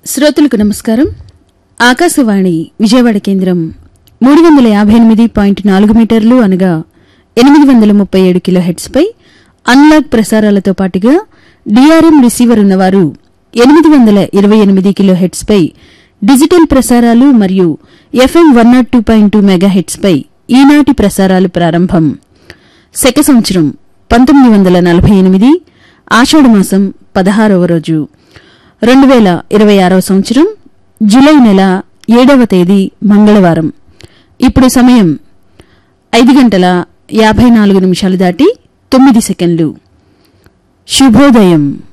శ్రోతలకు నమస్కారం ఆకాశవాణి విజయవాడ కేంద్రం మూడు వందల యాభై ఎనిమిది పాయింట్ నాలుగు మీటర్లు అనగా ఎనిమిది వందల ముప్పై ఏడు కిలో హెడ్స్పై అన్లాక్ ప్రసారాలతో పాటుగా డిఆర్ఎం రిసీవర్ ఉన్నవారు ఎనిమిది వందల ఇరవై ఎనిమిది కిలో హెడ్స్పై డిజిటల్ ప్రసారాలు మరియు FM one not two point two mega హెడ్స్పై ఈనాటి ప్రసారాలు ప్రారంభం శక సంవత్సరం పంతొమ్మిది వందల నలభై ఎనిమిది ఆషాఢమాసం పదహారవ రోజు రెండు వేల ఇరవై ఆరవ సంవత్సరం జూలై నెల ఏడవ తేదీ మంగళవారం ఇప్పుడు సమయం ఐదు గంటల యాభై నాలుగు నిమిషాలు దాటి తొమ్మిది సెకండ్లు శుభోదయం